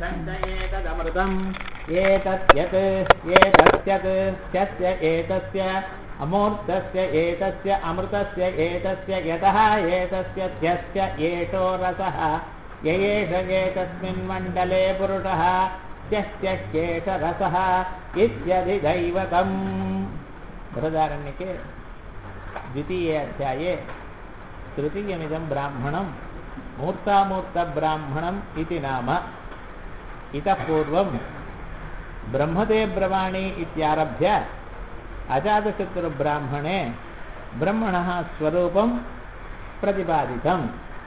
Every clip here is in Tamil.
एतदमृतम् एतत् यत् एतस्यत् स्य एतस्य अमूर्तस्य एतस्य अमृतस्य एतस्य यतः एतस्य त्यस्य एषो रसः य एष एतस्मिन् मण्डले पुरुषः त्यस्येष रसः इत्यधिदैवतम् बृहदारण्यके द्वितीये अध्याये तृतीयमिदं ब्राह्मणं मूर्तामूर्तब्राह्मणम् इति नाम इतः पूर्वं ब्रह्मदे ब्रवाणी इत्यारभ्य अजातशत्रुब्राह्मणे ब्रह्मणः स्वरूपं प्रतिपादितम्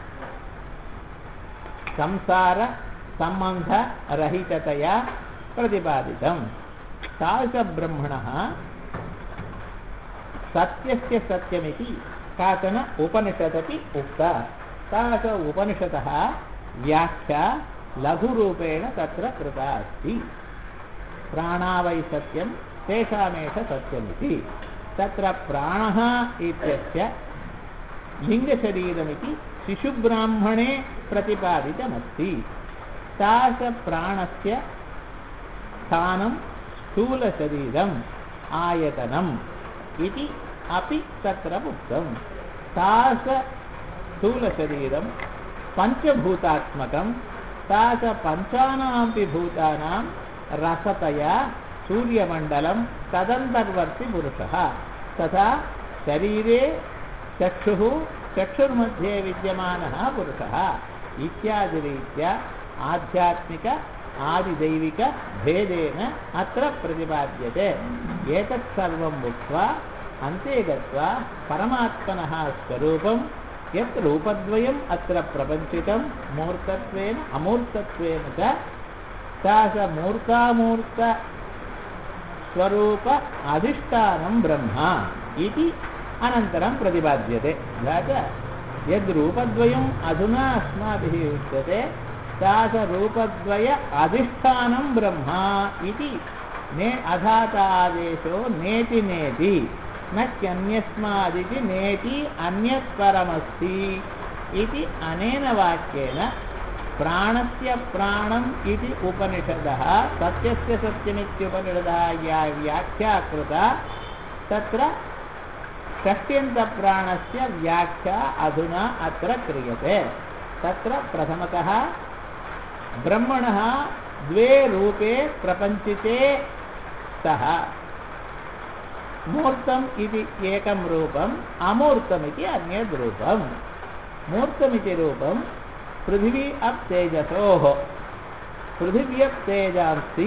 संसारसम्बन्धरहिततया प्रतिपादितं तादृशब्रह्मणः सत्यस्य सत्यमिति काचन उपनिषदपि उक्ता तादृश उपनिषदः व्याख्या लघुरूपेण तत्र कृता अस्ति प्राणावै सत्यं तेषामेष सत्यमिति तत्र प्राणः इत्यस्य लिङ्गशरीरमिति शिशुब्राह्मणे प्रतिपादितमस्ति तादृशप्राणस्य स्थानं स्थूलशरीरम् आयतनम् इति अपि तत्र उक्तं तादृशस्थूलशरीरं पञ्चभूतात्मकं तादृशपञ्चानामपि भूतानां रसतया सूर्यमण्डलं तदन्तर्वर्ति पुरुषः तथा शरीरे चक्षुः चक्षुर्मध्ये विद्यमानः पुरुषः इत्यादिरीत्या आध्यात्मिक आदिदैविकभेदेन अत्र प्रतिपाद्यते एतत् सर्वम् उक्त्वा अन्ते गत्वा परमात्मनः स्वरूपं यत् रूपद्वयम् अत्र प्रपञ्चितं मूर्तत्वेन अमूर्तत्वेन च सा च मूर्तामूर्त स्वरूप अधिष्ठानं ब्रह्म इति अनन्तरं प्रतिपाद्यते तथा च यद्रूपद्वयम् अधुना अस्माभिः उच्यते सा च रूपद्वय अधिष्ठानं ब्रह्म इति ने अधातादेशो नेति नेति न ह्यन्यस्मादिति नेति अन्यत्परमस्ति इति अनेन वाक्येन प्राणस्य प्राणम् इति उपनिषदः सत्यस्य सत्यमित्युपनिषदः या व्याख्या कृता तत्र षष्ट्यन्तप्राणस्य व्याख्या अधुना अत्र क्रियते तत्र प्रथमतः ब्रह्मणः द्वे रूपे प्रपञ्चिते स्तः मूर्तम् इति एकं रूपम् अमूर्तमिति अन्यद् रूपम् मूर्तमिति रूपं पृथिवी अप् तेजसोः पृथिव्यप्तेजांसि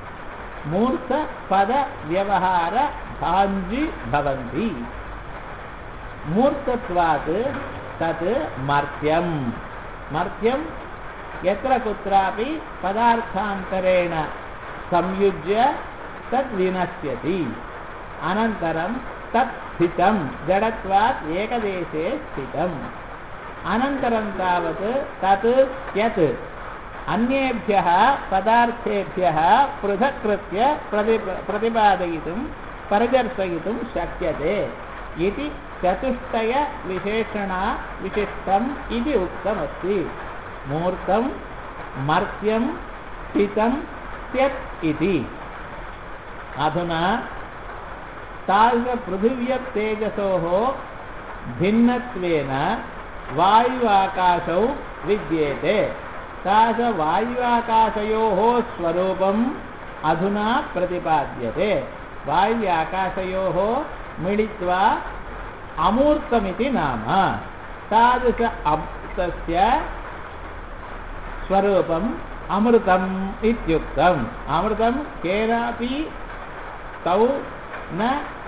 मूर्तपदव्यवहारभाञ्जि भवन्ति मूर्तत्वात् तत् मर्त्यं मर्त्यं यत्र कुत्रापि पदार्थान्तरेण संयुज्य तद् विनश्यति अनन्तरं तत् स्थितं जडत्वात् एकदेशे स्थितम् अनन्तरं तावत् तत् यत् अन्येभ्यः पदार्थेभ्यः पृथक्कृत्य प्रति प्रतिपादयितुं परिदर्शयितुं शक्यते इति चतुष्टयविशेषणा विशिष्टम् इति उक्तमस्ति मूर्तं मर्त्यं स्थितं त्यत् इति अधुना तादृशपृथिव्यतेजसोः भिन्नत्वेन वायुवाकाशौ विद्येते तादृशवायुवाकाशयोः स्वरूपम् अधुना प्रतिपाद्यते वायुव्याकाशयोः मिलित्वा अमूर्तमिति नाम तादृश तस्य स्वरूपम् अमृतम् इत्युक्तम् अमृतं केनापि तौ न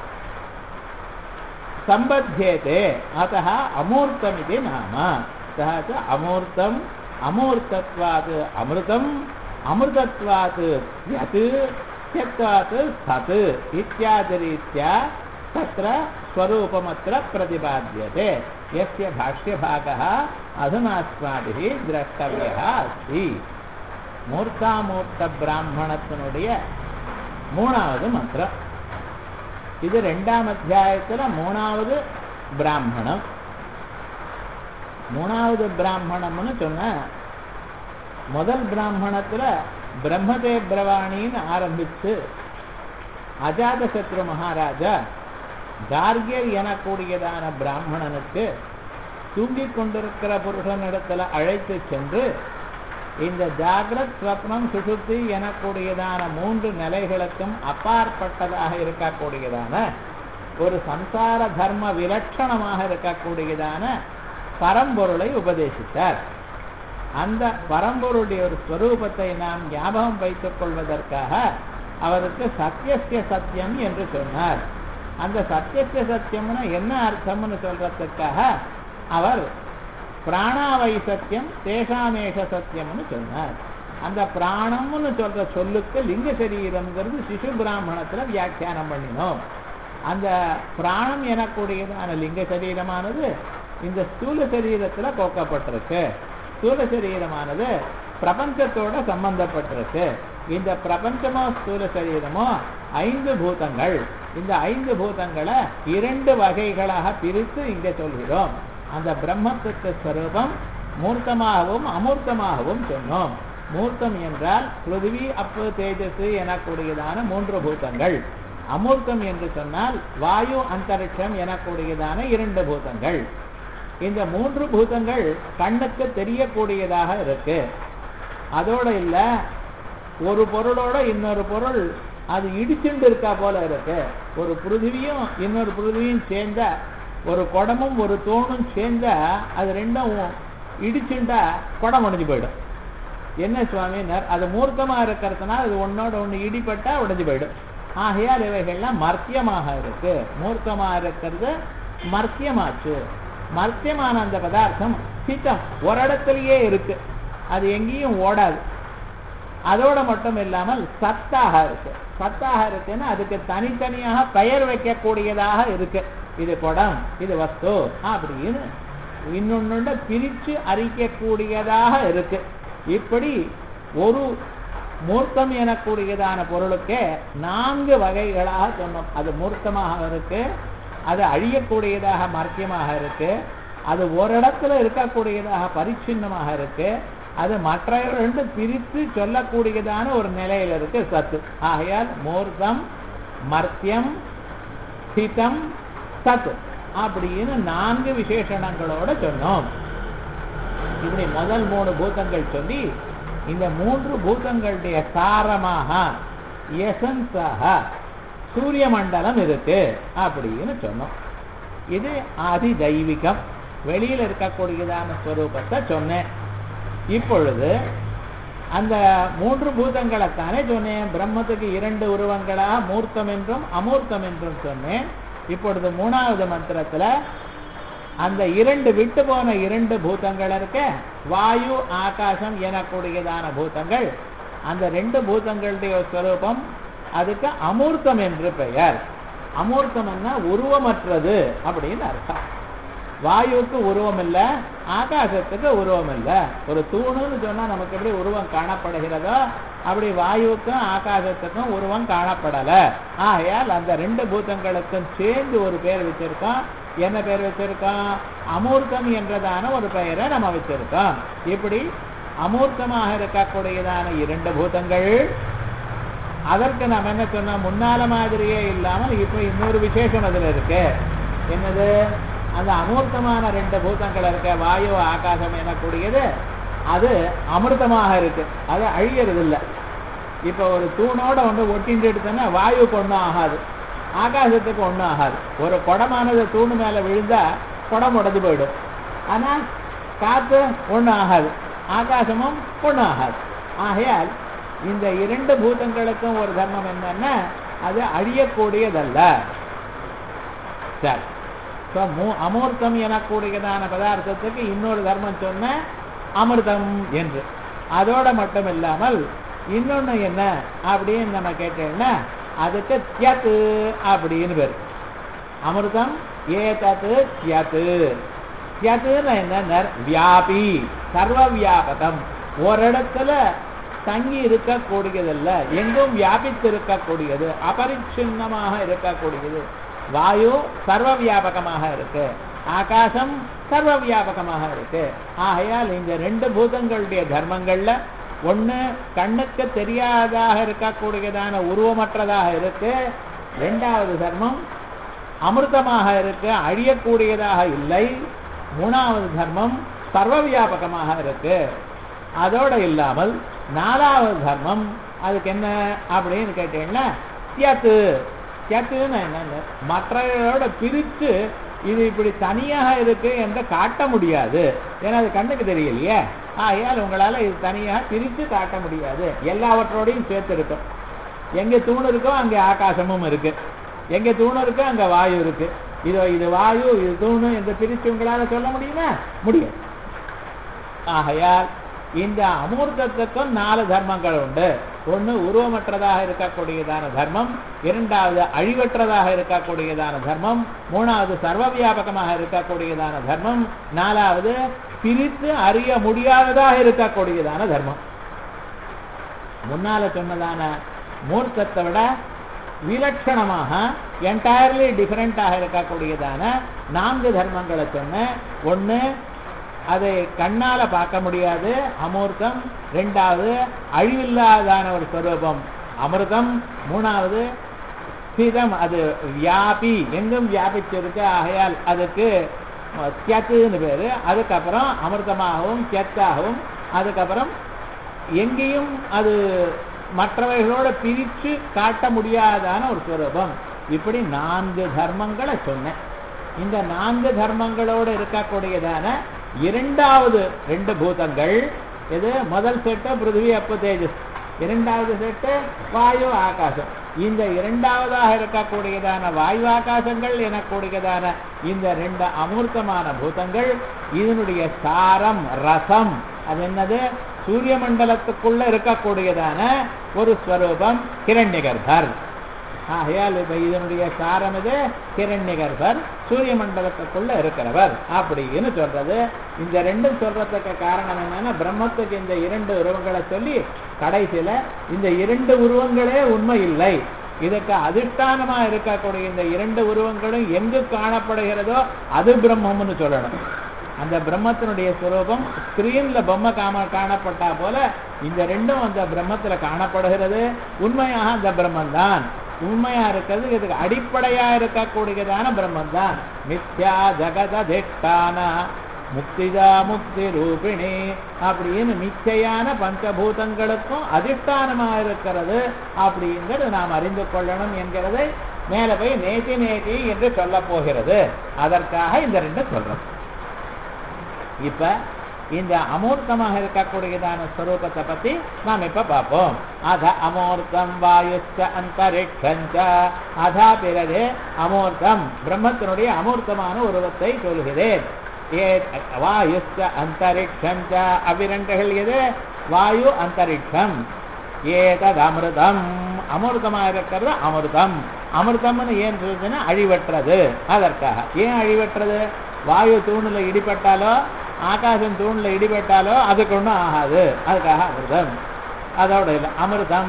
सम्बध्येते अतः अमूर्तमिति नाम सः च अमूर्तम् अमूर्तत्वात् अमृतम् अमृतत्वात् यत् त्यक्त्वात् सत् इत्यादिरीत्या तत्र स्वरूपमत्र प्रतिपाद्यते यस्य भाष्यभागः अधुनास्माभिः द्रष्टव्यः अस्ति மூர்த்தாமூர்த்த மூணாவது மந்திரம் இது ரெண்டாம் அத்தியாயத்தில் மூணாவது பிராமணம் மூணாவது பிராமணம்னு சொன்ன முதல் பிராமணத்துல பிரம்மதே பிரவாணின்னு ஆரம்பிச்சு அஜாதசத்ரு மகாராஜா கார்கியர் எனக்கூடியதான பிராமணனுக்கு தூங்கிக் கொண்டிருக்கிற புருஷனிடத்துல அழைத்து சென்று இந்த ஜாகிரத் ஸ்வப்னம் சுசுப்தி எனக்கூடியதான மூன்று நிலைகளுக்கும் அப்பாற்பட்டதாக இருக்கக்கூடியதான ஒரு சம்சார தர்ம விலட்சணமாக இருக்கக்கூடியதான பரம்பொருளை உபதேசித்தார் அந்த பரம்பொருடைய ஒரு ஸ்வரூபத்தை நாம் ஞாபகம் வைத்துக் கொள்வதற்காக அவருக்கு சத்தியசிய சத்தியம் என்று சொன்னார் அந்த சத்தியசிய சத்தியம்னா என்ன அர்த்தம்னு சொல்றதுக்காக அவர் பிராணாவை சத்தியம் தேசாமேஷ சத்தியம்னு சொன்னார் அந்த பிராணம்னு சொல்ற சொல்லுக்கு லிங்க சரீரம்ங்கிறது சிசு பிராமணத்துல வியாக்கியானம் பண்ணினோம் அந்த பிராணம் எனக்கூடியதான லிங்க சரீரமானது இந்த ஸ்தூல சரீரத்துல கோக்கப்பட்டிருக்கு ஸ்தூல சரீரமானது பிரபஞ்சத்தோட சம்பந்தப்பட்டிருக்கு இந்த பிரபஞ்சமோ ஸ்தூல சரீரமோ ஐந்து பூதங்கள் இந்த ஐந்து பூதங்களை இரண்டு வகைகளாக பிரித்து இங்க சொல்கிறோம் அந்த பிரம்மத்துக்கு ஸ்வரூபம் மூர்த்தமாகவும் அமூர்த்தமாகவும் சொன்னோம் மூர்த்தம் என்றால் பிருத்திவி அப்பு தேஜஸ் எனக்கூடியதான மூன்று பூதங்கள் அமூர்த்தம் என்று சொன்னால் வாயு அந்தரிக்ஷம் எனக்கூடியதான இரண்டு பூதங்கள் இந்த மூன்று பூதங்கள் கண்ணுக்கு தெரியக்கூடியதாக இருக்கு அதோட இல்ல ஒரு பொருளோட இன்னொரு பொருள் அது இடிச்சுண்டு இருக்கா போல இருக்கு ஒரு பிருத்திவியும் இன்னொரு பிருத்திவியும் சேர்ந்த ஒரு குடமும் ஒரு தூணும் சேர்ந்தா அது ரெண்டும் இடிச்சுண்டா குடம் உடைஞ்சு போயிடும் என்ன சுவாமினர் அது மூர்த்தமா இருக்கிறதுனால அது ஒன்னோட ஒண்ணு இடிப்பட்டா உடைஞ்சு போயிடும் ஆகையால் இவைகள்லாம் மர்த்தியமாக இருக்கு மூர்த்தமா இருக்கிறது மர்த்தியமாச்சு மர்த்தியமான அந்த பதார்த்தம் சித்தம் ஒரு இடத்துலயே இருக்கு அது எங்கேயும் ஓடாது அதோட மட்டும் இல்லாமல் சத்தாக இருக்கு சத்தாக இருக்குன்னா அதுக்கு தனித்தனியாக பெயர் வைக்கக்கூடியதாக இருக்கு இது குடம் இது வஸ்து அப்படின்னு இன்னொன்னு பிரிச்சு அறிக்கக்கூடியதாக இருக்கு இப்படி ஒரு மூர்த்தம் எனக்கூடியதான பொருளுக்கே நான்கு வகைகளாக சொன்னோம் அது மூர்த்தமாக இருக்கு அது அழியக்கூடியதாக மர்த்தியமாக இருக்கு அது ஒரு இடத்துல இருக்கக்கூடியதாக பரிச்சின்னமாக இருக்கு அது மற்ற ரெண்டு பிரித்து சொல்லக்கூடியதான ஒரு நிலையில இருக்கு சத்து ஆகையால் மூர்த்தம் மர்த்தியம் ஸ்திதம் சத்து அப்படின்னு நான்கு விசேஷணங்களோட சொன்னோம் இப்படி முதல் மூணு பூதங்கள் சொல்லி இந்த மூன்று பூதங்களுடைய சாரமாக எசன்ஸாக சூரிய மண்டலம் இருக்கு அப்படின்னு சொன்னோம் இது ஆதி தெய்வீகம் வெளியில இருக்கக்கூடியதான ஸ்வரூபத்தை சொன்னேன் இப்பொழுது அந்த மூன்று பூதங்களைத்தானே சொன்னேன் பிரம்மத்துக்கு இரண்டு உருவங்களா மூர்த்தம் என்றும் அமூர்த்தம் என்றும் சொன்னேன் இப்பொழுது மூணாவது மந்திரத்துல அந்த இரண்டு விட்டு போன இரண்டு பூதங்கள் இருக்க வாயு ஆகாசம் எனக்கூடியதான பூதங்கள் அந்த ரெண்டு பூதங்களுடைய ஸ்வரூபம் அதுக்கு அமூர்த்தம் என்று பெயர் அமூர்த்தம்னா உருவமற்றது அப்படின்னு அர்த்தம் வாயுவுக்கு உருவம் இல்ல ஆகாசத்துக்கு உருவம் இல்ல ஒரு தூணுன்னு சொன்னா நமக்கு எப்படி உருவம் காணப்படுகிறதோ அப்படி வாயுவுக்கும் ஆகாசத்துக்கும் உருவம் காணப்படல ஆகையால் அந்த ரெண்டு பூதங்களுக்கும் சேர்ந்து ஒரு பேர் வச்சிருக்கோம் என்ன பேர் வச்சிருக்கோம் அமூர்த்தம் என்றதான ஒரு பெயரை நம்ம வச்சிருக்கோம் இப்படி அமூர்த்தமாக இருக்கக்கூடியதான இரண்டு பூதங்கள் அதற்கு நாம் என்ன சொன்னோம் முன்னால மாதிரியே இல்லாமல் இப்ப இன்னொரு விசேஷம் அதுல இருக்கு என்னது அந்த அமூர்த்தமான ரெண்டு பூதங்கள் இருக்க வாயு ஆகாசம் எனக்கூடியது அது அமிர்தமாக இருக்கு அது அழியறது இல்லை இப்ப ஒரு தூணோட வந்து ஒட்டிட்டு எடுத்தோன்னா வாயுக்கு ஒன்றும் ஆகாது ஆகாசத்துக்கு ஒன்றும் ஆகாது ஒரு குடமானது தூணு மேல விழுந்தா குடம் உடஞ்சு போயிடும் ஆனா காத்து ஒன்றும் ஆகாது ஆகாசமும் ஒன்றும் ஆகாது ஆகையால் இந்த இரண்டு பூதங்களுக்கும் ஒரு தர்மம் என்னன்னா அது அழியக்கூடியதல்ல சரி அமூர்த்தம் எனக்கூடியதான பதார்த்தத்துக்கு இன்னொரு தர்மம் சொன்ன அமிர்தம் என்று அதோட மட்டும் இல்லாமல் இன்னொன்னு என்ன அப்படின்னு நம்ம கேட்டோம்னா அதுக்கு தியத்து அப்படின்னு பேர் அமிர்தம் ஏ தத்து தியத்து தியத்துன்னு என்ன வியாபி சர்வ வியாபகம் ஒரு இடத்துல தங்கி இருக்கக்கூடியதல்ல எங்கும் வியாபித்து இருக்கக்கூடியது அபரிச்சின்னமாக இருக்கக்கூடியது வாயு சர்வ வியாபகமாக இருக்கு ஆகாசம் சர்வ வியாபகமாக இருக்கு ஆகையால் இந்த ரெண்டு பூதங்களுடைய தர்மங்கள்ல ஒண்ணு கண்ணுக்கு தெரியாததாக இருக்கக்கூடியதான உருவமற்றதாக இருக்கு ரெண்டாவது தர்மம் அமிர்தமாக இருக்கு அழியக்கூடியதாக இல்லை மூணாவது தர்மம் சர்வ வியாபகமாக இருக்கு அதோட இல்லாமல் நாலாவது தர்மம் அதுக்கு என்ன அப்படின்னு கேட்டீங்கன்னா தியத்து தியத்துன்னு என்னன்னு மற்றவர்களோட பிரித்து இது இப்படி தனியாக இருக்கு என்று காட்ட முடியாது ஏன்னா அது கண்ணுக்கு தெரியலையே ஆகையால் உங்களால இது தனியாக பிரித்து காட்ட முடியாது எல்லாவற்றோடையும் சேர்த்து இருக்கும் எங்க தூண் இருக்கோ அங்க ஆகாசமும் இருக்கு எங்க தூண் இருக்கோ அங்க வாயு இருக்கு இது இது வாயு இது தூணு என்று பிரித்து உங்களால சொல்ல முடியுமா முடியாது ஆகையால் இந்த அமூர்த்தத்துக்கும் நாலு தர்மங்கள் உண்டு ஒன்று உருவமற்றதாக இருக்கக்கூடியதான தர்மம் இரண்டாவது அழிவற்றதாக இருக்கக்கூடியதான தர்மம் மூணாவது சர்வ வியாபகமாக இருக்கக்கூடியதான தர்மம் நாலாவது பிரித்து அறிய முடியாததாக இருக்கக்கூடியதான தர்மம் முன்னால சொன்னதான மூர்த்தத்தை விட விலட்சணமாக என்டையர்லி டிஃபரெண்டாக இருக்கக்கூடியதான நான்கு தர்மங்களை சொன்ன ஒன்று அதை கண்ணால பார்க்க முடியாது அமூர்த்தம் ரெண்டாவது அழிவில்லாதான ஒரு ஸ்வரூபம் அமிர்தம் மூணாவது ஸ்திதம் அது வியாபி எங்கும் வியாபிச்சிருக்கு ஆகையால் அதுக்கு தியத்துன்னு பேரு அதுக்கப்புறம் அமிர்தமாகவும் தியத்தாகவும் அதுக்கப்புறம் எங்கேயும் அது மற்றவர்களோட பிரித்து காட்ட முடியாதான ஒரு ஸ்வரூபம் இப்படி நான்கு தர்மங்களை சொன்னேன் இந்த நான்கு தர்மங்களோடு இருக்கக்கூடியதான இரண்டாவது ரெண்டு பூதங்கள் இது முதல் செட்டு பிருத்திவி அப்ப தேஜஸ் இரண்டாவது செட்டு வாயு ஆகாசம் இந்த இரண்டாவதாக இருக்கக்கூடியதான வாயு ஆகாசங்கள் எனக்கூடியதான இந்த ரெண்டு அமூர்த்தமான பூதங்கள் இதனுடைய சாரம் ரசம் அது என்னது சூரிய மண்டலத்துக்குள்ள இருக்கக்கூடியதான ஒரு ஸ்வரூபம் கிரண்யகர்பர் ஆகையால் இப்ப இதனுடைய சாரம் இது கிரண்யகர்பர் சூரிய மண்டலத்துக்குள்ள இருக்கிறவர் அப்படின்னு சொல்றது இந்த ரெண்டும் சொல்றதுக்கு காரணம் என்னன்னா பிரம்மத்துக்கு இந்த இரண்டு உருவங்களை சொல்லி கடைசியில இந்த இரண்டு உருவங்களே உண்மை இல்லை இதுக்கு அதிஷ்டானமா இருக்கக்கூடிய இந்த இரண்டு உருவங்களும் எங்கு காணப்படுகிறதோ அது பிரம்மம்னு சொல்லணும் அந்த பிரம்மத்தினுடைய சுரூபம் ஸ்கிரீன்ல பொம்மை காம காணப்பட்டா போல இந்த ரெண்டும் அந்த பிரம்மத்துல காணப்படுகிறது உண்மையாக அந்த பிரம்மன் தான் உண்மையா இருக்கிறது இதுக்கு அடிப்படையா இருக்கக்கூடியதான பிரம்மன் தான் மித்யா ஜகததிஷ்டான முக்திதா முக்தி ரூபிணி அப்படின்னு மிச்சையான பஞ்சபூதங்களுக்கும் அதிஷ்டானமா இருக்கிறது அப்படிங்கிறது நாம் அறிந்து கொள்ளணும் என்கிறதை மேல போய் நேதி நேதி என்று சொல்ல போகிறது அதற்காக இந்த ரெண்டு சொல்றோம் இப்ப இந்த அமூர்த்தமாக இருக்கக்கூடியதான ஸ்வரூபத்தை பத்தி நாம் இப்ப பார்ப்போம் அத அமூர்த்தம் வாயுச்ச அந்தரிக்ஷஞ்ச அதா பிறகு அமூர்த்தம் பிரம்மத்தினுடைய அமூர்த்தமான உருவத்தை சொல்கிறேன் ஏ வாயுச்ச அந்தரிக்ஷஞ்ச அவ்விரண்டுகள் எது வாயு அந்தரிக்ஷம் ஏதது அமிர்தம் அமிர்தமா இருக்கிறது அமிர்தம் அமிர்தம்னு ஏன் சொல்றதுன்னா அழிவற்றது அதற்காக ஏன் அழிவற்றது வாயு தூணுல இடிபட்டாலோ ஆகாசம் தூண்ல இடிபட்டாலோ அதுக்கு ஒன்றும் ஆகாது அதுக்காக அமிர்தம் அதோட இல்லை அமிர்தம்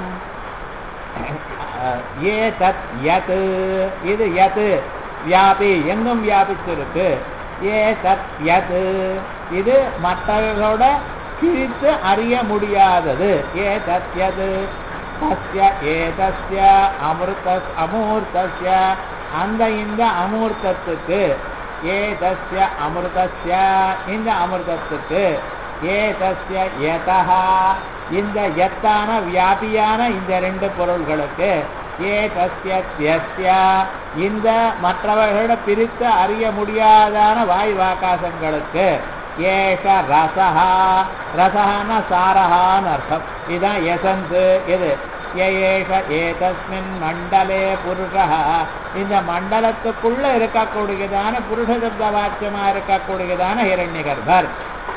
ஏ தத் யத் இது யத் வியாபி எங்கும் வியாபிச்சிருக்கு ஏ தத் யத் இது மற்றவர்களோட பிரித்து அறிய முடியாதது ஏ தத் யத் தஸ்ய ஏதஸ்ய அமிர்த அமூர்த்தஸ்ய அந்த இந்த அமூர்த்தத்துக்கு ஏதஸ்ய அமிர்தஸ்ய இந்த அமிர்தத்துக்கு ஏதஸ்ய யதா இந்த எத்தான வியாபியான இந்த ரெண்டு பொருள்களுக்கு ஏதஸ்ய தியஸ்ய இந்த மற்றவர்களோட பிரித்து அறிய முடியாதான வாயுவாகாசங்களுக்கு ஏஷ ரசஹா ரசஹான சாரஹான்னு அர்த்தம் இதுதான் எசன்ஸ் இது ஏஷ ஏதஸ்மின் மண்டலே புருஷா இந்த மண்டலத்துக்குள்ள இருக்கக்கூடியதான புருஷ சப்த வாக்கியமா இருக்கக்கூடியதான ஹிரண்யகர்பர்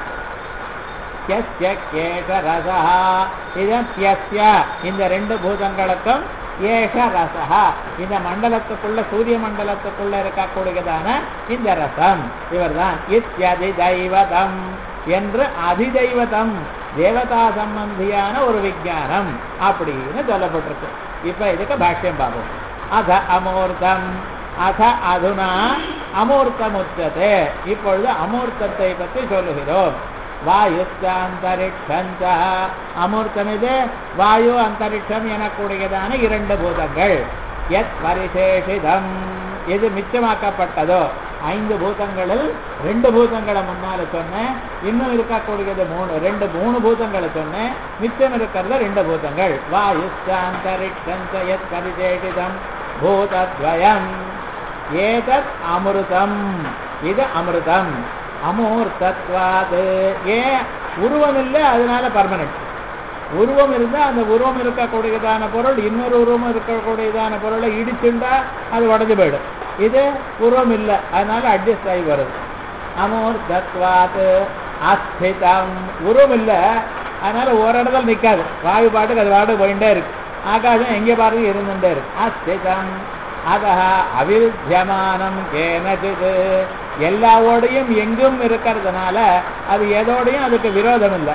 ஏஷ ரசஹா இதன் தியஸ்ய இந்த ரெண்டு பூதங்களுக்கும் ஏஷ ரசஹா இந்த மண்டலத்துக்குள்ள சூரிய மண்டலத்துக்குள்ள இருக்கக்கூடியதான இந்த ரசம் இவர்தான் இத்தியதி தெய்வதம் என்று அதிதெய்வதம் தேவதா சம்பந்தியான ஒரு விஞ்ஞானம் அப்படின்னு சொல்லப்பட்டிருக்கு இப்ப இதுக்கு பாஷ்யம் பார்ப்போம் அத அமூர்த்தம் அத அதுனா அமூர்த்தம் உச்சதே இப்பொழுது அமூர்த்தத்தை பற்றி சொல்லுகிறோம் வாயுச்சாந்தரிக்ஷஞ்ச அமூர்த்தம் இது வாயு அந்தரிக்ஷம் எனக்கூடியதான இரண்டு பூதங்கள் எத் பரிசேஷிதம் எது மிச்சமாக்கப்பட்டதோ ஐந்து பூதங்களில் ரெண்டு பூதங்களை முன்னால சொன்னேன் இன்னும் இருக்கக்கூடியது மூணு ரெண்டு மூணு பூதங்களை சொன்னேன் மிச்சம் இருக்கிறது ரெண்டு பூதங்கள் வாயுச்சாந்தரிக்ஷஞ்ச எத் பரிசேஷிதம் பூதத்வயம் ஏதத் அமிர்தம் இது அமிர்தம் அமூர்த்தத்வாது ஏன் உருவம் இல்லை அதனால பர்மனன்ட் உருவம் இருந்தா அந்த உருவம் இருக்கக்கூடியதான பொருள் இன்னொரு உருவம் இருக்கக்கூடியதான பொருளை இடிச்சுண்டா அது உடஞ்சு போயிடும் இது உருவம் இல்லை அதனால அட்ஜஸ்ட் ஆகி வருது அமூர்த்தத்வாத் அஸ்திதம் உருவம் இல்லை அதனால ஒரு இடத்துல நிற்காது வாயு பாட்டுக்கு அது பாட்டு போயிட்டே இருக்கு ஆகாசம் எங்கே பாருங்க இருந்துட்டே இருக்கு அஸ்திதம் அதா அவிருத்தியமானம் கேனச்சிது எல்லாவோடையும் எங்கும் இருக்கிறதுனால அது எதோடையும் அதுக்கு விரோதம் இல்லை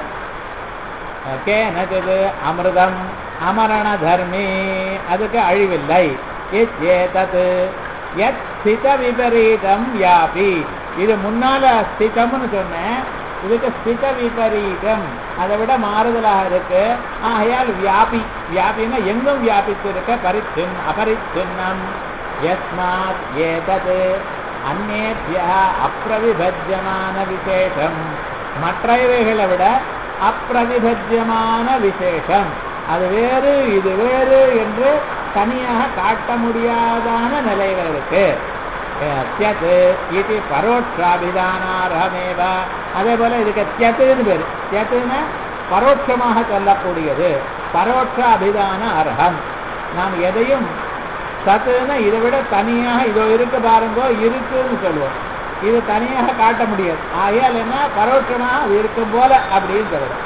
கேனச்சிது அமிர்தம் அமரண தர்மி அதுக்கு அழிவில்லை ஏதது எத் ஸ்தித விபரீதம் வியாபி இது முன்னால ஸ்திதம்னு சொன்னேன் இதுக்கு ஸ்தித விபரீதம் அதை விட மாறுதலாக இருக்கு ஆகையால் வியாபி வியாபின்னா எங்கும் வியாபித்திருக்க பரிச்சின் அபரிச்சின்னம் யஸ்மாத் ஏதது அந்நேபியா அப்பிரவிபஜ்யமான விசேஷம் மற்றவைகளை விட அப்பிரதிபஜ்யமான விசேஷம் அது வேறு இது வேறு என்று தனியாக காட்ட முடியாதான நிலைகள் இருக்கு தியத் இது பரோட்சாபிதானாரமேவ அதே போல இதுக்கு தியத்துன்னு பேரு தியத்துன்னா பரோட்சமாக சொல்லக்கூடியது பரோட்ச அபிதான அர்ஹம் நாம் எதையும் சத்துன்னா இதை விட தனியாக இதோ இருக்கு பாருங்கோ இருக்குன்னு சொல்லுவோம் இது தனியாக காட்ட முடியாது ஆகையால் என்ன பரோட்சமாக அது இருக்கும் போல அப்படின்னு சொல்லணும்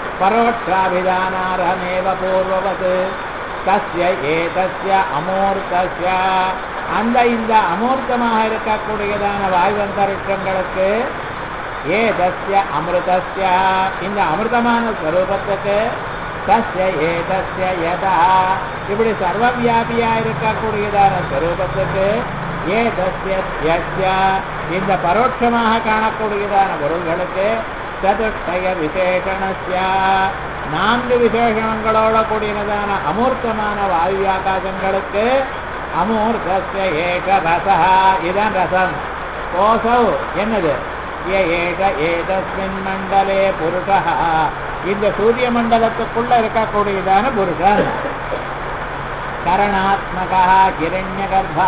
பரோட்சாபிதானாரமேவ பூர்வவது தஸ்ய ஏதஸ்ய அமூர்த்தஸ்ய அந்த இந்த அமூர்த்தமாக இருக்கக்கூடியதான வாயுவந்தரிஷங்களுக்கு ஏதஸ்ய அமிர்தஸ்ய இந்த அமிர்தமான ஸ்வரூபத்துக்கு தஸ்ய ஏதஸ்ய யதா இப்படி சர்வவியாபியா இருக்கக்கூடியதான ஸ்வரூபத்துக்கு ஏதஸ்ய யஸ்ய இந்த பரோட்சமாக காணக்கூடியதான பொருள்களுக்கு சதுஷ்டய விசேஷணஸ்ய நான்கு விசேஷணங்களோட கூடியதான அமூர்த்தமான வாயு ஆகாசங்களுக்கு அமூர்த்தஸ்ய ஏக ரசா இதான் ரசம் கோசௌ என்னது ஏ ஏக ஏதஸ்மின் மண்டலே புருஷா இந்த சூரிய மண்டலத்துக்குள்ள இருக்கக்கூடியதான புருஷன் கரணாத்மகா கிரண்ய கர்ப்பா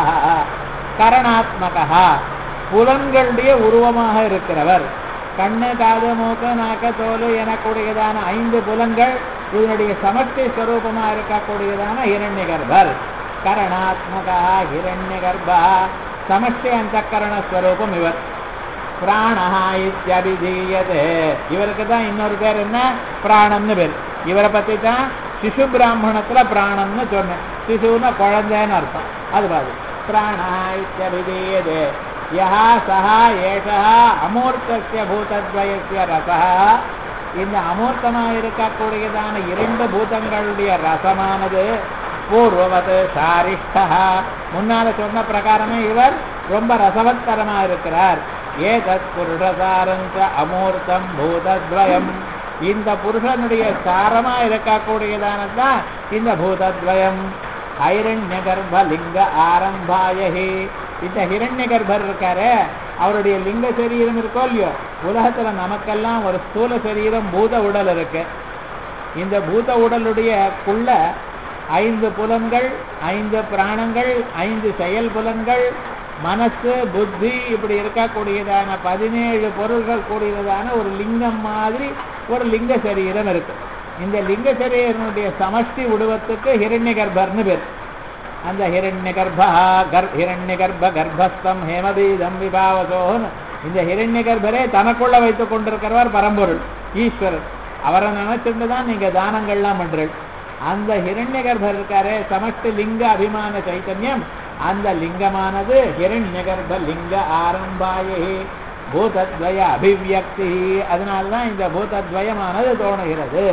கரணாத்மகா புலன்களுடைய உருவமாக இருக்கிறவர் கண்ணு காது மூக்கு நாக்க தோல் எனக்கூடியதான ஐந்து புலங்கள் இதனுடைய சமஷ்டி ஸ்வரூபமா இருக்கக்கூடியதான ஹிரண்ய கர்ப்பர் கரணாத்மகா ஹிரண்ய கர்ப்பா சமஷ்டி அந்த ஸ்வரூபம் இவர் பிராணஹா இத்தியபிதீயதே இவருக்கு தான் இன்னொரு பேர் என்ன பிராணம்னு பேர் இவரை பத்தி தான் சிசு பிராமணத்துல பிராணம்னு சொன்னேன் சிசுன்னா குழந்தைன்னு அர்த்தம் அது பாது பிராணஹா இத்தியபிதீயதே யஹா சஹா ஏஷா அமூர்த்தஸ்ய பூதத்வயஸ்ய ரசா இந்த அமூர்த்தமாக இருக்கக்கூடியதான இரண்டு பூதங்களுடைய ரசமானது பூர்வவது சாரிஷ்டா முன்னால சொன்ன பிரகாரமே இவர் ரொம்ப ரசவத்தரமா இருக்கிறார் ஏதத் புருஷசாரஞ்ச அமூர்த்தம் பூதத்வயம் இந்த புருஷனுடைய சாரமா இருக்கக்கூடியதானதான் இந்த பூதத்வயம் ஹைரண்ய கர்ப்ப லிங்க ஆரம்பாயகி இந்த ஹிரண்ய கர்ப்பர் இருக்காரு அவருடைய லிங்க சரீரம் இருக்கோ இல்லையோ உலகத்துல நமக்கெல்லாம் ஒரு ஸ்தூல சரீரம் பூத உடல் இருக்கு இந்த பூத உடலுடைய குள்ள ஐந்து புலன்கள் ஐந்து பிராணங்கள் ஐந்து செயல் புலன்கள் மனசு புத்தி இப்படி இருக்கக்கூடியதான பதினேழு பொருள்கள் கூடியதான ஒரு லிங்கம் மாதிரி ஒரு லிங்க சரீரம் இருக்கு இந்த லிங்க சரீரனுடைய சமஷ்டி உருவத்துக்கு ஹிரண்ய கர்ப்பர்னு பேர் அந்த ஹிரண்ய கர்ப்பா கர் ஹிரண்ய கர்ப்ப கர்ப்பஸ்தம் ஹேமபீதம் விபாவசோன்னு இந்த ஹிரண்ய கர்ப்பரே தனக்குள்ள வைத்துக் கொண்டிருக்கிறவர் பரம்பொருள் ஈஸ்வரர் அவரை நினைச்சிட்டு தான் நீங்க தானங்கள்லாம் பண்றீங்க அந்த ஹிரண்ய கர்ப்பர் இருக்காரே சமஷ்டி லிங்க அபிமான சைத்தன்யம் அந்த லிங்கமானது ஹிரண்ய கர்ப்ப லிங்க ஆரம்பாயே பூதத்வய அபிவியக்தி அதனால்தான் இந்த பூதத்வயமானது தோணுகிறது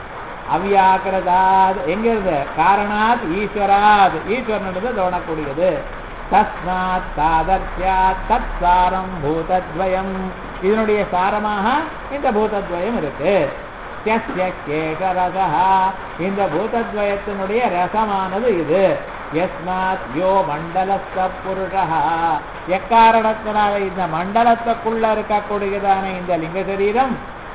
அவ்யாக்கிரதாத் எங்க இருந்து காரணாத் ஈஸ்வராத் ஈஸ்வரனிடத்து தோணக்கூடியது தஸ்மாத் சாதர்த்தியாத் தத் சாரம் பூதத்வயம் இதனுடைய சாரமாக இந்த பூதத்வயம் இருக்கு யஸ்ய கேக ரசா இந்த பூதத்வயத்தினுடைய ரசமானது இது யஸ்மாத் யோ மண்டலஸ்த புருஷா எக்காரணத்தினால இந்த மண்டலத்துக்குள்ள இருக்கக்கூடியதான இந்த லிங்க சரீரம்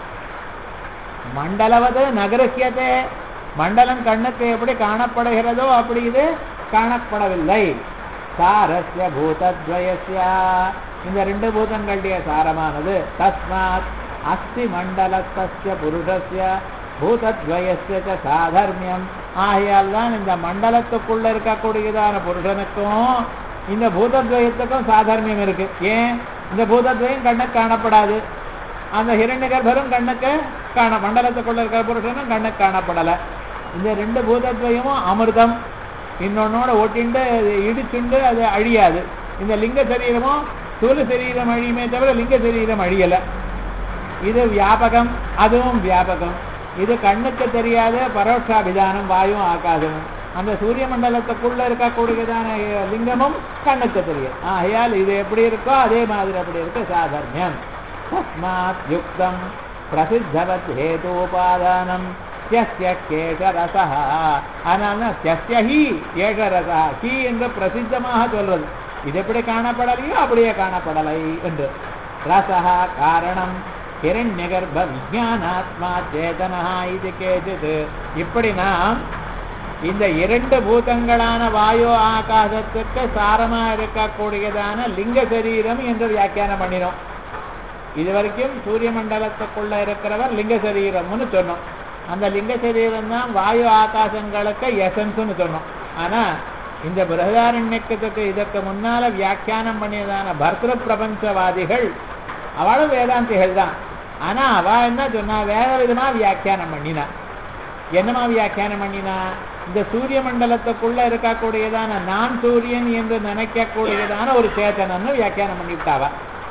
மண்டலவது நகரக்கியதே மண்டலம் கண்ணுக்கு எப்படி காணப்படுகிறதோ அப்படி இது காணப்படவில்லை சாரஸ்ய பூதத்வயஸ்ய இந்த ரெண்டு பூதங்களுடைய சாரமானது தஸ்மாத் அஸ்தி மண்டலஸ்ய புருஷஸ்ய பூதத்வயஸ்ய ச சாதர்மியம் ஆகையால் தான் இந்த மண்டலத்துக்குள்ள இருக்கக்கூடியதான புருஷனுக்கும் இந்த பூதத்வயத்துக்கும் சாதர்மியம் இருக்கு ஏன் இந்த பூதத்வயம் கண்ணுக்கு காணப்படாது அந்த ஹிரண்ய கர்ப்பரும் கண்ணுக்கு காண மண்டலத்துக்குள்ள இருக்கிற புருஷனும் கண்ணுக்கு காணப்படல இந்த ரெண்டு பூதத்வயமும் அமிர்தம் இன்னொன்னோட ஒட்டிண்டு அது இடிச்சுண்டு அது அழியாது இந்த லிங்க சரீரமும் ஸ்தூல சரீரம் அழியுமே தவிர லிங்க சரீரம் அழியல இது வியாபகம் அதுவும் வியாபகம் இது கண்ணுக்கு தெரியாத பரோட்சாபிதானம் வாயும் ஆகாசமும் அந்த சூரிய மண்டலத்துக்குள்ள இருக்கக்கூடியதான லிங்கமும் கண்ணுக்கு தெரியும் ஆகையால் இது எப்படி இருக்கோ அதே மாதிரி அப்படி இருக்கு சாதர்மியம் தஸ்மாத் யுக்தம் பிரசித்தவத் ஹேதோபாதானம் தியஸ்ய கேசரசா அதனால தியஸ்ய ஹி ஏகரசா ஹி என்று பிரசித்தமாக சொல்றது இது எப்படி காணப்படலையோ அப்படியே காணப்படலை என்று ரசா காரணம் ஹிரண்யகர்ப்ப விஜயானாத்மா சேதனா இது கேஜித் இப்படி நாம் இந்த இரண்டு பூதங்களான வாயு ஆகாசத்துக்கு சாரமா இருக்கக்கூடியதான லிங்க சரீரம் என்று வியாக்கியானம் பண்ணினோம் இது வரைக்கும் சூரிய மண்டலத்துக்குள்ள இருக்கிறவர் லிங்க சரீரம்னு சொன்னோம் அந்த லிங்க சரீரம் தான் வாயு ஆகாசங்களுக்கு எசன்ஸ்னு சொன்னோம் ஆனா இந்த பிரகதாரண்யக்கத்துக்கு இதற்கு முன்னால வியாக்கியானம் பண்ணியதான பர்திரு பிரபஞ்சவாதிகள் அவளும் வேதாந்திகள் தான் ஆனா அவ என்ன சொன்னா வேற விதமா வியாக்கியானம் பண்ணினா என்னமா வியாக்கியானம் பண்ணினா இந்த சூரிய மண்டலத்துக்குள்ள இருக்கக்கூடியதான நான் சூரியன் என்று நினைக்கக்கூடியதான ஒரு சேத்தனன்னு வியாக்கியானம் பண்ணிவிட்டாவா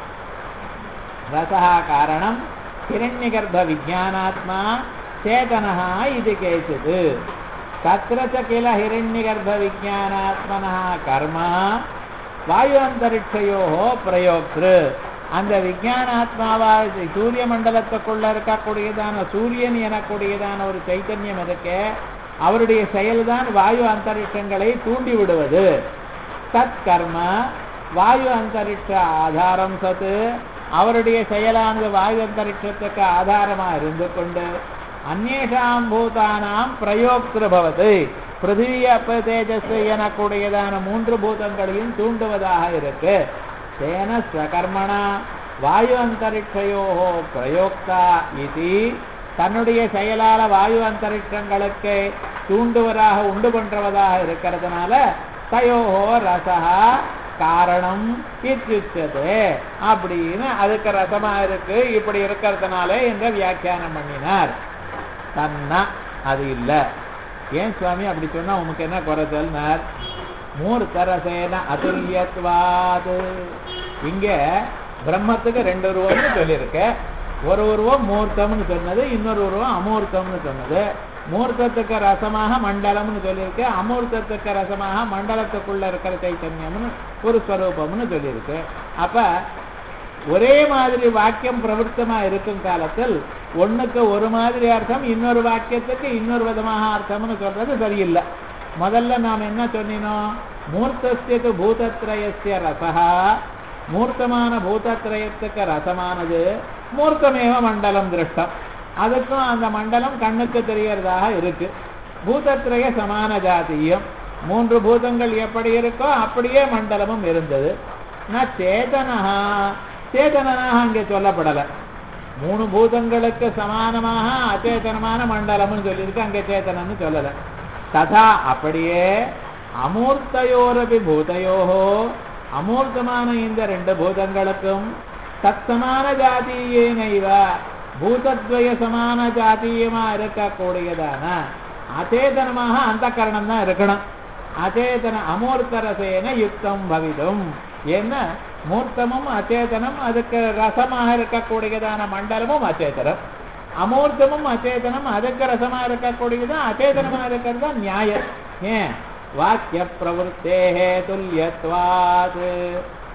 ரசா காரணம் ஹிரண்யகர்ப்ப விஜயானாத்மா சேதனः இது கேச்சித் தத்திர ச கில ஹிரண்யகர்ப்ப விஜயானாத்மனः கர்ம வாயு அந்தரிக்ஷயோ பிரயோக்திரு அந்த விஜயானாத்மாவா சூரிய மண்டலத்துக்குள்ள இருக்கக்கூடியதான சூரியன் எனக்கூடியதான ஒரு சைத்தன்யம் இருக்கே அவருடைய செயல்தான் வாயு அந்தரிக்ஷங்களை தூண்டி விடுவது தத் கர்ம வாயு அந்தரிக்ஷ ஆதாரம் சத்து அவருடைய செயலானது வாயு அந்தரிக்ஷத்துக்கு ஆதாரமா இருந்து கொண்டு அந்நேஷாம் பூதானாம் பிரயோக்திருபவது பிருத்திவி அப்ப தேஜஸ் எனக்கூடியதான மூன்று பூதங்களையும் தூண்டுவதாக இருக்கு தேன ஸ்வகர்மணா வாயு அந்தரிக்ஷயோ பிரயோக்தா இது தன்னுடைய செயலால வாயு அந்தரிக்ஷங்களுக்கு தூண்டுவதாக உண்டு பண்றவதாக இருக்கிறதுனால தயோஹோ ரசா காரணம் இத்தியுச்சதே அப்படின்னு அதுக்கு ரசமா இருக்கு இப்படி இருக்கிறதுனால என்று வியாக்கியானம் பண்ணினார் தன்னா அது இல்ல ஏன் சுவாமி அப்படி சொன்னா உமக்கு என்ன குறைச்சல்னார் மூர்த்தரசேன அதுல்யத்வாது இங்க பிரம்மத்துக்கு ரெண்டு உருவம்னு சொல்லியிருக்க ஒரு உருவம் மூர்த்தம்னு சொன்னது இன்னொரு உருவம் அமூர்த்தம்னு சொன்னது மூர்த்தத்துக்கு ரசமாக மண்டலம்னு சொல்லியிருக்கு அமூர்த்தத்துக்கு ரசமாக மண்டலத்துக்குள்ள இருக்கிற சைத்தன்யம்னு ஒரு ஸ்வரூபம்னு சொல்லியிருக்கு அப்ப ஒரே மாதிரி வாக்கியம் பிரவருத்தமா இருக்கும் காலத்தில் ஒண்ணுக்கு ஒரு மாதிரி அர்த்தம் இன்னொரு வாக்கியத்துக்கு இன்னொரு விதமாக அர்த்தம்னு சொல்றது சரியில்லை முதல்ல நாம் என்ன சொன்னினோம் மூர்த்தஸ்யக்கு பூதத்ரயஸ்ய ரசா மூர்த்தமான பூதத்ரயத்துக்கு ரசமானது மூர்த்தமேவ மண்டலம் திருஷ்டம் அதுக்கும் அந்த மண்டலம் கண்ணுக்கு தெரியறதாக இருக்கு பூதத்ரய சமான ஜாத்தியம் மூன்று பூதங்கள் எப்படி இருக்கோ அப்படியே மண்டலமும் இருந்தது நான் சேதனஹா சேதனனாக அங்கே சொல்லப்படல மூணு பூதங்களுக்கு சமானமாக அச்சேதனமான மண்டலம்னு சொல்லியிருக்கு அங்கே சேதனன்னு சொல்லல ததா அப்படியே அமூர்த்தயோரபி பூதையோஹோ அமூர்த்தமான இந்த ரெண்டு பூதங்களுக்கும் தத்சமான ஜாதீயேனைவ பூதத்வய சமான ஜாத்தீயமா இருக்கக்கூடியதான அச்சேதனமாக அந்த கரணம் தான் இருக்கணும் அச்சேதன அமூர்த்த ரசேன யுக்தம் பவிதும் ஏன்னா மூர்த்தமும் அச்சேதனம் அதுக்கு ரசமாக இருக்கக்கூடியதான மண்டலமும் அச்சேதனம் அமூர்த்தமும் அச்சேதனம் அதுக்கு ரசமா இருக்கக்கூடியது அச்சேதனமா இருக்கிறது தான் நியாயம் ஏன் வாக்கிய பிரவருத்தேகே துல்யத்வாது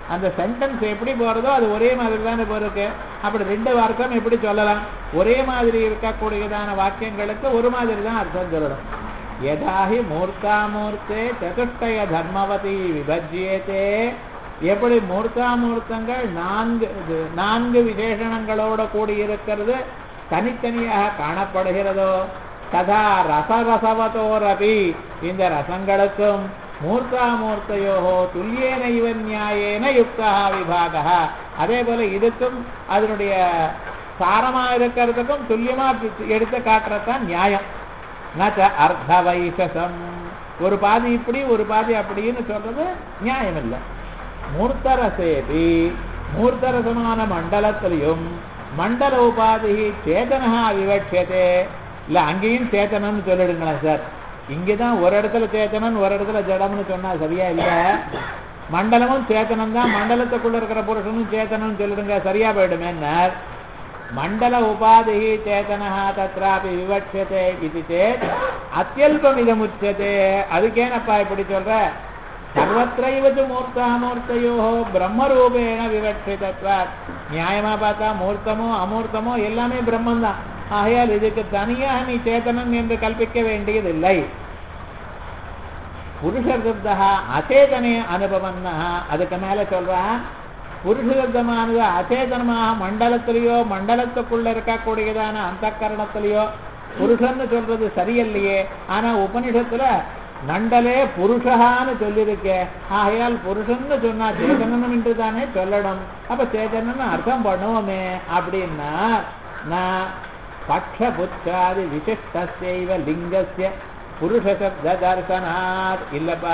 அந்த சென்டென்ஸ் எப்படி போறதோ அது ஒரே மாதிரி தானே போயிருக்கு அப்படி ரெண்டு வார்த்தம் எப்படி சொல்லலாம் ஒரே மாதிரி இருக்கக்கூடியதான வாக்கியங்களுக்கு ஒரு மாதிரி தான் அர்த்தம் சொல்லணும் யதாஹி மூர்த்தாமூர்த்தே சதுஷ்டய தர்மவதி விபஜ்யேதே எப்படி மூர்த்தாமூர்த்தங்கள் நான்கு இது நான்கு விசேஷணங்களோட கூடியிருக்கிறது தனித்தனியாக காணப்படுகிறதோ ததா ரசரசவதோரபி இந்த ரசங்களுக்கும் மூர்த்தாமூர்த்தையோகோ துல்லியேன இவ நியாயேன யுக்தா விபாக அதே போல இதுக்கும் அதனுடைய சாரமா இருக்கிறதுக்கும் துல்லியமா எடுத்து காட்டுறதுதான் நியாயம் நச்ச அர்த்த வைசசம் ஒரு பாதி இப்படி ஒரு பாதி அப்படின்னு சொல்றது நியாயம் இல்லை மூர்த்தரசேபி மூர்த்தரசமான மண்டலத்திலையும் மண்டல உபாதி சேதனா விவட்சதே இல்ல அங்கேயும் சேத்தனம்னு சொல்லிடுங்களேன் சார் இங்கதான் ஒரு இடத்துல சேத்தனன் ஒரு இடத்துல ஜடம்னு சொன்னா சரியா இல்ல மண்டலமும் சேத்தனம் தான் மண்டலத்துக்குள்ள இருக்கிற புருஷனும் சேத்தனம் சொல்லிடுங்க சரியா போயிடுமேன்னார் மண்டல உபாதி சேதனா தத்ராபி விவட்சதே இது சேத் அத்தியல்பமிதமுச்சதே அதுக்கேனப்பா இப்படி சொல்ற சர்வத்திரைவது மூர்த்தாமூர்த்தையோ பிரம்மரூபேண விவட்சிதத்வாத் நியாயமா பார்த்தா மூர்த்தமோ அமூர்த்தமோ எல்லாமே பிரம்மன் தான் ஆகையால் இதுக்கு தனியாக நீ சேதனம் என்று கல்பிக்க வேண்டியதில்லை புருஷர்தா அச்சேதனே அனுபவம்னா அதுக்கு மேல சொல்றான் புருஷதமானது அச்சேதனமாக மண்டலத்திலேயோ மண்டலத்துக்குள்ள இருக்கக்கூடியதான அந்த கரணத்திலேயோ புருஷன்னு சொல்றது சரியில்லையே ஆனா உபனிஷத்துல நண்டலே புருஷகான்னு சொல்லியிருக்கே ஆகையால் புருஷன்னு சொன்னா சேதனம் என்று தானே சொல்லணும் அப்ப சேதனம்னு அர்த்தம் பண்ணுவோமே அப்படின்னா நான் பட்சபுச்சாதி விசிஷ்டசைவ லிங்கஸ்ய புருஷசப்த தர்சனாத் இல்லப்பா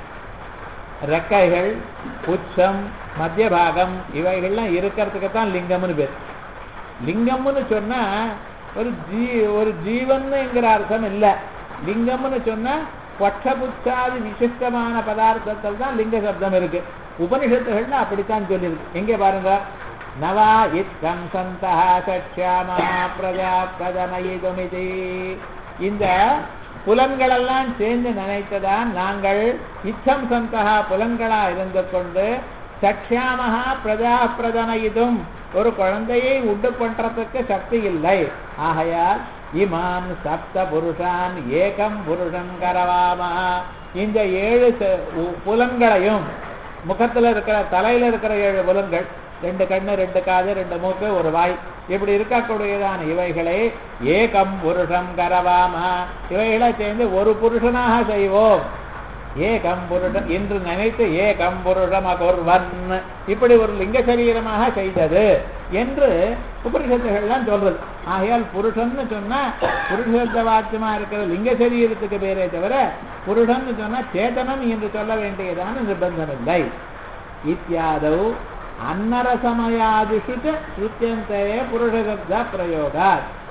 ரெக்கைகள் புச்சம் மத்திய பாகம் இவைகள்லாம் இருக்கிறதுக்கு தான் லிங்கம்னு பேர் லிங்கம்னு சொன்னா ஒரு ஜீ ஒரு ஜீவன்ங்கிற அர்த்தம் இல்லை லிங்கம்னு சொன்னா பட்சபுச்சாதி விசிஷ்டமான பதார்த்தத்தில் தான் லிங்க சப்தம் இருக்கு உபனிஷத்துகள்ல அப்படித்தான் சொல்லியிருக்கு எங்கே பாருங்க நவா இத்தம் சந்தா சட்சாமா பிரஜா பிரஜனயிதுமிதி இந்த புலன்களெல்லாம் சேர்ந்து நினைத்ததான் நாங்கள் இச்சம் சந்தகா புலன்களா இருந்து கொண்டு சட்சியாமகா பிரஜா பிரஜனயிதும் ஒரு குழந்தையை உண்டு பண்றதுக்கு சக்தி இல்லை ஆகையால் இமான் சப்த புருஷான் ஏகம் புருஷன் கரவாமா இந்த ஏழு புலன்களையும் முகத்துல இருக்கிற தலையில இருக்கிற ஏழு புலன்கள் ரெண்டு கண்ணு ரெண்டு காது ரெண்டு மூக்கு ஒரு வாய் இப்படி இருக்கக்கூடியதான இவைகளை ஏகம் புருஷம் கரவாமா இவைகளை சேர்ந்து ஒரு புருஷனாக செய்வோம் ஏகம் புருஷன் என்று நினைத்து ஏகம் புருஷம் அகொருவன் இப்படி ஒரு லிங்க சரீரமாக செய்தது என்று உபனிஷத்துகள்லாம் சொல்றது ஆகையால் புருஷன்னு சொன்னா புருஷத்த வாக்கியமா இருக்கிற லிங்க சரீரத்துக்கு பேரே தவிர புருஷன்னு சொன்னா சேதனம் என்று சொல்ல வேண்டியதான நிர்பந்தம் இல்லை இத்தியாதவ் அன்னரசமயாதிஷு ஸ்ருத்தியந்தே புருஷசப்த பிரயோகா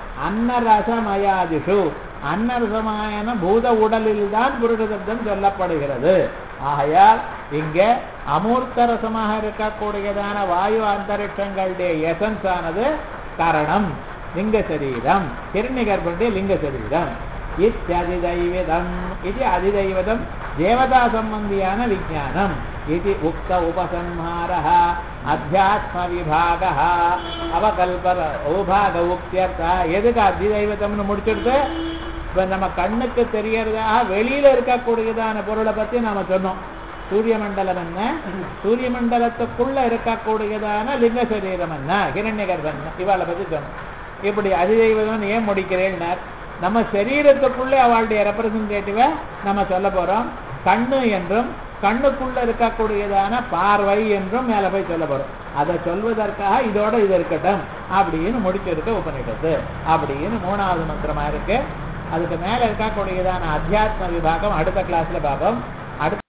அன்னரசமயாதிஷு அன்னரசமாயன பூத உடலில் தான் புருஷசப்தம் சொல்லப்படுகிறது ஆகையால் இங்க அமூர்த்த ரசமாக இருக்கக்கூடியதான வாயு அந்தரிஷங்களுடைய எசன்ஸ் ஆனது காரணம் லிங்க சரீரம் ஹிரண்யகர்ப்பனுடைய லிங்க சரீரம் இத்தியதிதைவதம் இது அதிதைவதம் தேவதா சம்பந்தியான விஜானம் இது உக்த உபசம்ஹார அத்தியாத்ம விபாக அவகல்பர உபாக உக்தியர்த்தா எதுக்கு அதிதைவதம்னு முடிச்சுடுத்து இப்ப நம்ம கண்ணுக்கு தெரியறதாக வெளியில இருக்கக்கூடியதான பொருளை பத்தி நாம சொன்னோம் சூரிய மண்டலம் என்ன சூரிய மண்டலத்துக்குள்ள இருக்கக்கூடியதான லிங்க சரீரம் என்ன ஹிரண்ய கர்ப்பன் இவாளை பத்தி சொன்னோம் இப்படி அதிதெய்வதம் ஏன் முடிக்கிறேன்னார் நம்ம சரீரத்துக்குள்ளே அவளுடைய ரெப்ரசன்டேட்டிவை நம்ம சொல்ல போறோம் கண்ணு என்றும் கண்ணுக்குள்ள இருக்கக்கூடியதான பார்வை என்றும் மேல போய் சொல்ல போறோம் அதை சொல்வதற்காக இதோட இது இருக்கட்டும் அப்படின்னு முடிச்சிருக்க உபநிடத்து அப்படின்னு மூணாவது மந்திரமா இருக்கு அதுக்கு மேல இருக்கக்கூடியதான அத்தியாத்ம விபாகம் அடுத்த கிளாஸ்ல பார்ப்போம் அடுத்த